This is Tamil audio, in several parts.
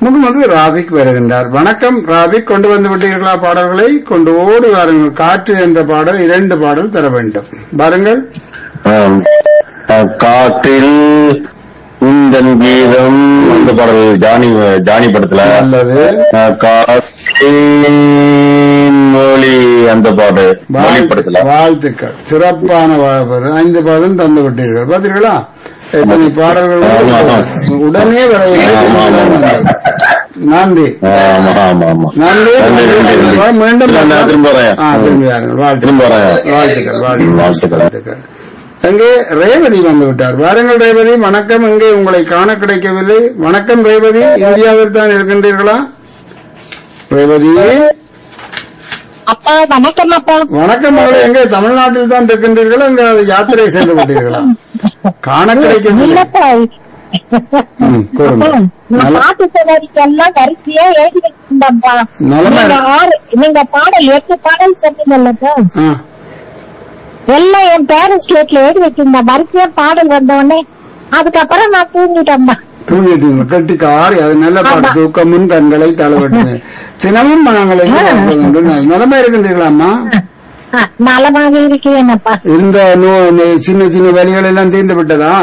முகமது ராபிக் வருகின்றார் வணக்கம் ராபிக் கொண்டு வந்து விட்டீர்களா பாடல்களை கொண்டு ஓடி வாருங்கள் காற்று என்ற பாடல் இரண்டு பாடல் தர வேண்டும் பாருங்கள் ஆம். அஹ், காற்றில் உந்தன் கீதம் அந்த பாடல் ஜானி ஜானி படத்துல நல்லது அஹ், காற்றின் மொழி அந்த பாடு மொழி படத்துல வாழ்த்துக்கள் சிறப்பான வாழ்வு ஐந்து பாடலும் தந்து விட்டீர்கள் பார்த்தீர்களா எத்தனை பாடல்கள் ஆமா, ஆமா. உடனே ஆமா, ஆமா. வரவில்லை நன்றி ஆமா ஆமா ஆமா நன்றி நன்றி, நன்றி, நன்றி. மீண்டும் இல்ல, நான் திரும்ப வரேன். ஆ, திரும்பி வாருங்கள். வாழ்த்துக்கள். திரும்ப வரேன். வாழ்த்துக்கள் வாழ்த்துக்கள் வாழ்த்துக்கள். வாழ்த்துக்கள் அங்கே ரேவதி வந்து விட்டார் வாருங்கள் ரேவதி வணக்கம் இங்கே உங்களை காண கிடைக்கவில்லை வணக்கம் ரேவதி இந்தியாவில் தான் இருக்கின்றீர்களா ரேவதி அப்பா வணக்கம் அப்பா வணக்கம் மகளே எங்கே தமிழ்நாட்டில் தான் இருக்கின்றீர்களா இங்க யாத்திரை சென்று விட்டீர்களா காண கிடைக்கவில்லை இல்லப்பா ம், கூறுங்க. நான் நல்ல- பாட்டு சவாரிக்கெல்லாம் வரிசையா எழுதி வச்சிருந்தேன்ப்பா நலமா நீங்க ஆறு நீங்க பாடல் எட்டு பாடல் சொன்னீங்கல்லப்பா ஆ, எல்லாம் என் பேரண்ட்ஸ் ஸ்லேட்ல எழுதி வச்சிருந்தேன் வரிசையா பாடல் வந்த உடனே அதுக்கப்புறம் நான் தூங்கிட்டேன்பா தூங்கிட்டீங்க கட்டி காரி அது நல்ல பாட்டு ஆமா. தூக்கமும் கண்களை தளவட்டின தினமும் நாங்கள் எதிர்பார்ப்பதுண்டு. நலமா இருக்கின்றீர்களாம்மா ஆ, நலமாக இருக்கிறேனப்பா இருந்த நோ- இந்த சின்ன சின்ன வலிகள் எல்லாம் தீர்ந்து விட்டதா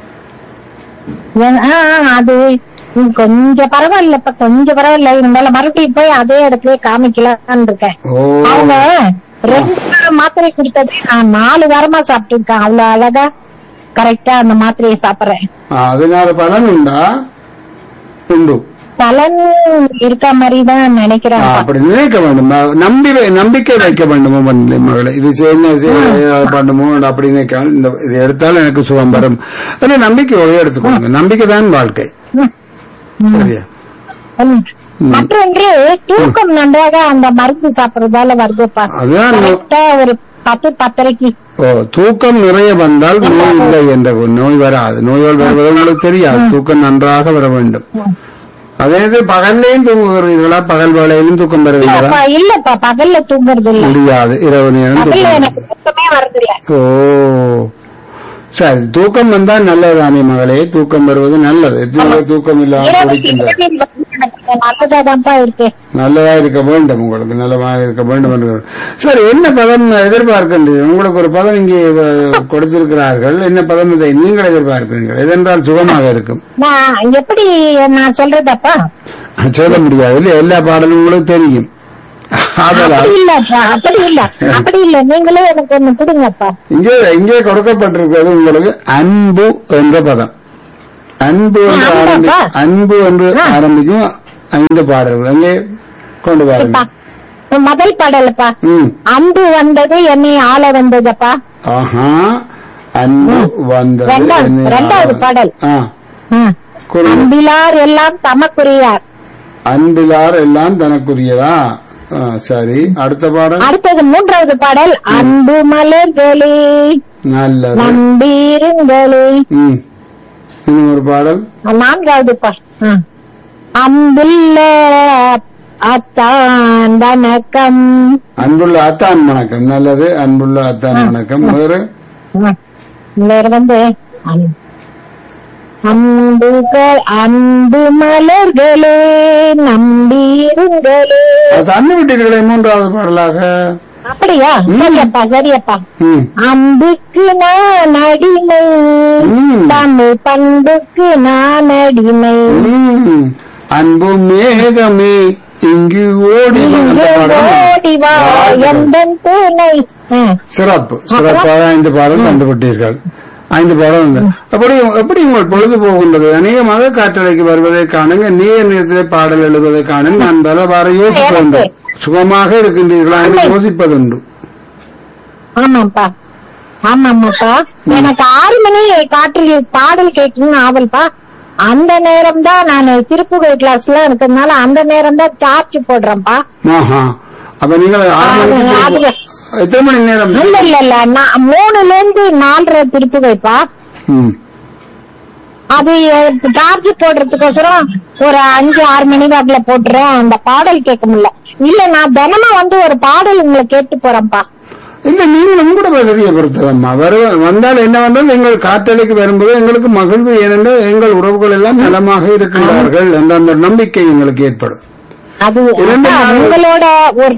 ஏன், ஆ, ஆ, அது ம், கொஞ்சம் பரவாயில்லப்பா கொஞ்சம் பரவாயில்ல இருந்தாலும் மறுபடியும் போய் அதே இடத்துல காமிக்கலாம்னு இருக்கேன் ஓ அவங்க ரெண்டு வாரம் மாத்திரை கொடுத்தது நான் நாலு வாரமா சாப்பிட்டு இருக்கேன் அவ்வளவு அழகா கரெக்டா அந்த மாத்திரையை சாப்பிடுறேன் ஆ, அதனால பலன் உண்டா உண்டு பலன் இருக்க மாதிரி தான் ஆ, நினைக்கிறேன் அப்படி நினைக்க வேண்டும் ஆ, நம்பி வை- நம்பிக்கை வைக்க வேண்டும் மகனே, மகளே இது செய்யணும் இது செய்யணும், அதை பண்ணுமோ அப்படி நினைக்க இந்த இது எடுத்தாலும் எனக்கு சுகம் வரும் ஆனா நம்பிக்கையோட எடுத்துக்கோங்க நம்பிக்கை தான் வாழ்க்கை சரியா ம். மற்றொன்று தூக்கம் நன்றாக அந்த மருந்து சாப்பிடுறதால வருதுப்பா அதுதான் நோ- கரெக்டா ஒரு பத்து பத்தரைக்கு ஓ தூக்கம் நிறைய வந்தால் நோய் இல்லை என்ற ஒரு நோய் வராது நோய்கள் வருவது உங்களுக்கு தெரியாது தூக்கம் நன்றாக வர வேண்டும் அதே இது பகல்லையும் தூங்குகிறீர்களா பகல் வேளையிலும் தூக்கம் வருவீங்களா அப்பா, இல்லப்பா பகல்ல தூங்குறது இல்ல முடியாது இரவு நேரம் பகல்ல தூக்கம் எனக்கு தூக்கமே வருது இல்ல ஓ சரி தூக்கம் வந்தால் நல்லதுதானே மகளே தூக்கம் வருவது நல்லது எத்தனை பேர் தூக்கம் இல்லாமல் இரவு குடிக்கின்ற இரவில் வந்து எனக்கு நல்லதாதான்ப்பா இருக்கு நல்லதா இருக்க வேண்டும் உங்களுக்கு நல்லதா இருக்க வேண்டும் என்று சரி என்ன பதம் எதிர்பார்க்கின்றீர்கள் உங்களுக்கு ஒரு பதம் இங்கே அஹ், கொடுத்திருக்கிறார்கள் என்ன பதம் இதை நீங்கள் எதிர்பார்க்கிறீர்கள் எதென்றால் சுகமாக இருக்கும் நான் எப்படி நான் சொல்றதப்பா சொல்ல முடியாது இல்லையா எல்லா பாடலும் உங்களுக்கு தெரியும் ஆதலால் அப்படி இல்லப்பா அப்படி இல்ல அப்படி இல்ல நீங்களே எனக்கு ஒண்ணு கொடுங்கப்பா இங்கே இங்கே கொடுக்கப்பட்டிருக்கிறது உங்களுக்கு அன்பு என்ற பதம் அன்பு என்று ஆமாப்பா. ஆரம்பி அன்பு என்று ஆரம்பிக்கும் ஐந்து பாடல்கள் அங்கே கொண்டு அப்பா, வாருங்க முதல் பாடலப்பா ம் அன்பு வந்தது என்னை ஆள வந்ததப்பா ஆஹா அன்பு வந்தது ரெண்டாவது- என்னை ரெண்டாவது ஆள- பாடல். ஆ, ம். கூறுங்க. அன்பிலார் எல்லாம் தமக்குரியார் அன்பிலார் எல்லாம் தனக்குரியதா ஆ, சரி அடுத்த பாடல் அடுத்தது மூன்றாவது பாடல் அன்பு மலர்களே நல்லது நம்பீருங்களே ம் இன்னும் ஒரு பாடல் நான்காவது பா ம். அன்புள்ள அத்தான் வணக்கம் அன்புள்ள அத்தான் வணக்கம் நல்லது அன்புள்ள அத்தான் வணக்கம் வேறு ம். வேற வந்து அன்- அன்புகள் அன்பு மலர்களே நம்பீருங்களே அது தந்து விட்டீர்களே மூன்றாவது பாடலாக அப்படியா சரியப்பா சரியப்பா ம் அன்புக்கு நான் அடிமை ம். தமிழ் பண்புக்கு நான் அடிமை ம். அன்பு மேகமே இங்கு ஓடி வா. அந்த பாடல் ஓடி வா வாழ்த்துக்கள். எந்தன் துணை ம். சிறப்பு சிறப்பாக ஐந்து பாடல் கண்டுபிட்டீர்கள் ஐந்து பாடல் வந்து அப்படி எப்படி உங்கள் பொழுது போகின்றது அநேகமாக காற்றலைக்கு வருவதை காணுங்க நீர் நேரத்திலே பாடல் எழுதுவதை காணுங்க நான் பல வார யோசிப்பதுண்டு சுகமாக இருக்கின்றீர்களா என்று யோசிப்பதுண்டு ஆமாப்பா ஆமாமாப்பா எனக்கு ஆறு மணி காற்று பாடல் கேட்கணும்னு ஆவல்ப்பா அந்த நேரம் தான் நான் திருப்புகழ் கிளாஸ்ல இருக்கிறதுனால அந்த நேரம் தான் சார்ஜ் போடுறேன்ப்பா ஆஹா அப்ப நீங்கள் ஆறு அது- மணிக்கு அது- திருப்பி- எத்தனை மணி நேரம் இல்ல இல்ல இல்ல நான் மூணுல இருந்து நாலரை திருப்புகைப்பா ம். அது சார்ஜ் போடுறதுக்கோசரம் ஒரு அஞ்சு ஆறு மணி வாக்குல போட்டுறேன் அந்த பாடல் கேட்க முடியல இல்ல நான் தினமும் வந்து ஒரு பாடல் உங்களை கேட்டு போறேன்ப்பா இல்ல நீங்களும் கூட வசதியை பொறுத்ததம்மா வரு வந்தால் என்ன வந்தால் எங்கள் காற்றலைக்கு வரும்போது எங்களுக்கு மகிழ்வு ஏனென்றால் எங்கள் உறவுகள் எல்லாம் நலமாக இருக்கின்றார்கள் என்ற அந்த நம்பிக்கை எங்களுக்கு ஏற்படும் அது இரண்டு அப்பா, நாள் உங்களோட ஒரு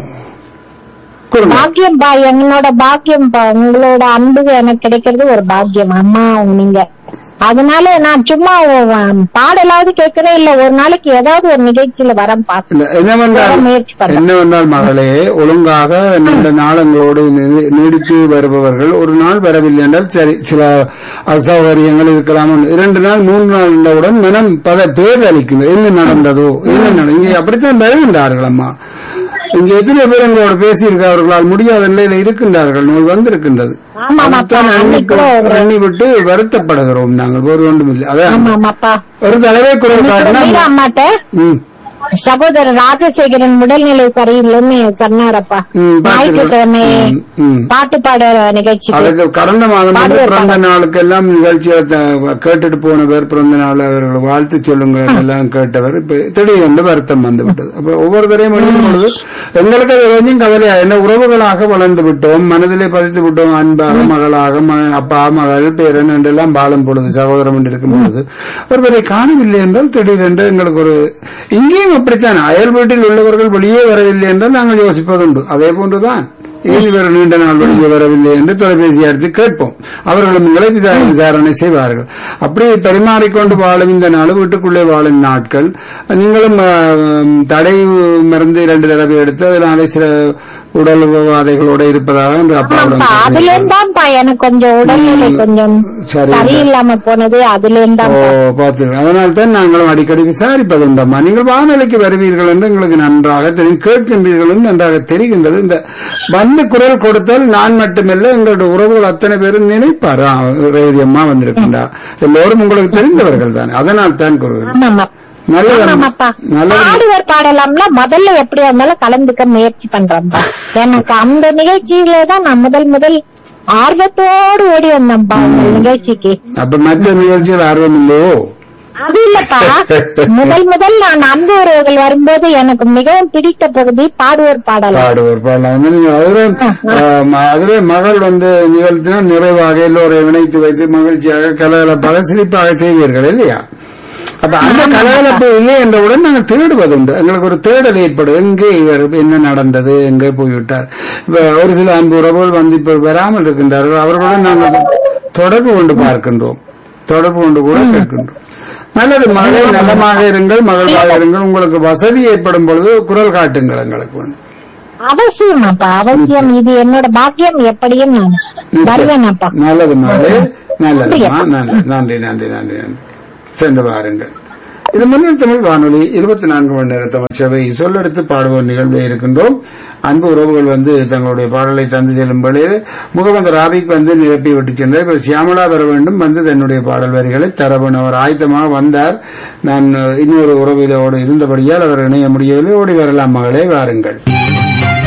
கூறுங்க பாக்கியம் பா என்னோட பாக்கியம் பா உங்களோட அன்பு எனக்கு கிடைக்கிறது ஒரு பாக்கியம் அம்மா நீங்க அதனால நான் சும்மா அஹ், பாடலாவது கேட்கிறேன் இல்ல ஒரு நாளைக்கு ஏதாவது ஒரு நிகழ்ச்சியில வரேன் பாத்து இல்ல, என்னவென்றால் வர முயற்சி பண்றேன். என்னவென்றால் மகளே ஒழுங்காக நீண்ட நாளங்களோடு நீ- நீடித்து வருபவர்கள் ஒரு நாள் வரவில்லை என்றால் சரி சில அசௌகரியங்கள் இருக்கலாம் இரண்டு நாள் மூன்று நாள் இருந்தவுடன் மனம் பல பேர் அளிக்கிறது என்ன நடந்ததோ என்ன நட- இங்கே அப்படித்தான் வருகின்றார்கள் அம்மா இங்க எத்தனை பேர் எங்களோட பேசியிருக்கார்களால் முடியாத நிலையில இருக்கின்றார்கள் நோய் வந்திருக்கின்றது ஆமா, ஆமா, அதைத்தான் அப்பா, எண்ணி அன்னைக்கு கூட ஒரு- எண்ணி விட்டு வருத்தப்படுகிறோம் நாங்கள் ஒரு ஒன்றும் இல்லை அதான் ஆமா ஆமாப்பா ஒரு தலைவை குரல் காட்டினா மீரா அம்மாட்ட ம் சகோதரர் ராஜசேகரன் உடல்நிலை சரியில்லைன்னு சொன்னாரப்பா ம், ஞாயிற்றுக்கிழமை ம், ம். பாட்டு பாட நிகழ்ச்சிக்கு அதுக்கு கடந்த மாதம் வந்து பாடுவார் பிறந்த நாளுக்கு எல்லாம் நிகழ்ச்சியை த- கேட்டுட்டு போனவர் பிறந்த நாள் அவர்கள் வாழ்த்து சொல்லுங்க எல்லாம் கேட்டவர் இப்ப திடீரென்று வருத்தம் வந்து விட்டது அப்ப ஒவ்வொரு தரையும் எழுதும் பொழுது எங்களுக்கு அது கொஞ்சம் கவலையா என்ன உறவுகளாக வளர்ந்து விட்டோம் மனதிலே பதித்து விட்டோம் அன்பாக மகளாக மகன், அப்பா மகள் பேரன் என்றெல்லாம் வாழும் பொழுது சகோதரம் என்று இருக்கும் பொழுது ஒருவரை காணவில்லை என்றால் திடீரென்று எங்களுக்கு ஒரு இங்கேயும் அப்படித்தான் அயல் வீட்டில் உள்ளவர்கள் வெளியே வரவில்லை என்றால் நாங்கள் யோசிப்பதுண்டு அதே போன்றுதான் ஏன் இவர் நீண்ட நாள் வெளியே வரவில்லை என்று தொலைபேசி அடித்து கேட்போம் அவர்களும் எங்களை விசா- விசாரணை செய்வார்கள் அப்படி பரிமாறிக்கொண்டு வாழும் இந்த நாள் வீட்டுக்குள்ளே வாழும் நாட்கள் நீங்களும் ஆஹ், தடை மருந்து இரண்டு தடவை எடுத்து அதனால சில உடல் உபாதைகளோட இருப்பதாக என்று அப்பாவிடம் ஆமாப்பா அதுல கேட்டீர்கள். இருந்தான்ப்பா எனக்கு கொஞ்சம் உடல்நிலை கொஞ்சம் சரி. சரியில்லாம போனது அதுல ஓ இருந்தான் பார்த்துருக்கேன் அதனால தான் நாங்களும் அடிக்கடி விசாரிப்பதுண்டம்மா நீங்கள் வானொலிக்கு வருவீர்கள் என்று எங்களுக்கு நன்றாக தெரியும் கேட்கின்றீர்கள் என்று நன்றாக தெரிகின்றது இந்த வந்து குரல் கொடுத்தால் நான் மட்டுமல்ல எங்களுடைய உறவுகள் அத்தனை பேரும் நினைப்பார் ஆ, ரேவதி அம்மா வந்திருக்கின்றா எல்லோரும் உங்களுக்கு தெரிந்தவர்கள் தான் அதனால் தான் கூறுகிறேன் ஆமாமா நல்லது ஆமாப்பா நல்லது பாடுவர் பாடலாம்ல முதல்ல எப்படியா இருந்தாலும் கலந்துக்க முயற்சி பண்றேன்ப்பா எனக்கு அந்த நிகழ்ச்சியில தான் நான் முதல் முதல் ஆர்வத்தோடு ஓடி வந்தேன்ப்பா அந்த நிகழ்ச்சிக்கு அப்ப மற்ற நிகழ்ச்சியில் ஆர்வம் இல்லையோ அது இல்லப்பா முதல் முதல் நான் அன்பு உறவுகள் வரும்போது எனக்கு மிகவும் பிடித்த பகுதி பாடுவோர் பாடலாம் பாடுவோர் பாடலாம் வந்து நீங்க அதுல ஆஹ், ம- அதுல மகள் வந்து நிகழ்த்தினா நிறைவாக எல்லோரையும் இணைத்து வைத்து மகிழ்ச்சியாக கலகலப்பாக சிரிப்பாக செய்வீர்கள் இல்லையா அப்ப அந்த கலகலப்பு இல்லை என்றவுடன் நாங்கள் தேடுவதுண்டு எங்களுக்கு ஒரு தேடல் ஏற்படும் எங்கே இவர் என்ன நடந்தது எங்கே போய்விட்டார் இப்ப ஒரு சில அன்பு உறவுகள் வந்து இப்ப வராமல் இருக்கின்றார்கள் அவர்களுடன் நாங்கள் தொடர்பு கொண்டு பார்க்கின்றோம் தொடர்பு கொண்டு கூட கேட்கின்றோம் நல்லது மகளை நலமாக இருங்கள் மகிழ்வாக இருங்கள் உங்களுக்கு வசதி ஏற்படும் பொழுது குரல் காட்டுங்கள் எங்களுக்கு வந்து அவசியமாப்பா அவசியம் இது என்னோட பாக்கியம் எப்படியும் நான் வருவேனாப்பா நல்லது மகளே நல்லதுமா நன்றி நன்றி நன்றி நன்றி நன்றி சென்று வாருங்கள் இது முன்னில் தமிழ் வானொலி இருபத்தி நான்கு மணி நேர தமிழ் சபை சொல்லெடுத்து பாடுவோர் நிகழ்வே இருக்கின்றோம் அன்பு உறவுகள் வந்து தங்களுடைய பாடலை தந்து செல்லும் வேளையில் முகமது ராபிக் வந்து நிரப்பி விட்டு சென்றார் இப்ப சியாமலா வர வேண்டும் வந்து தன்னுடைய பாடல் வரிகளை தரவன் அவர் ஆயத்தமாக வந்தார் நான் இன்னொரு உறவிலோடு இருந்தபடியால் அவர் இணைய முடியவில்லை ஓடி வரலாம் மகளே வாருங்கள்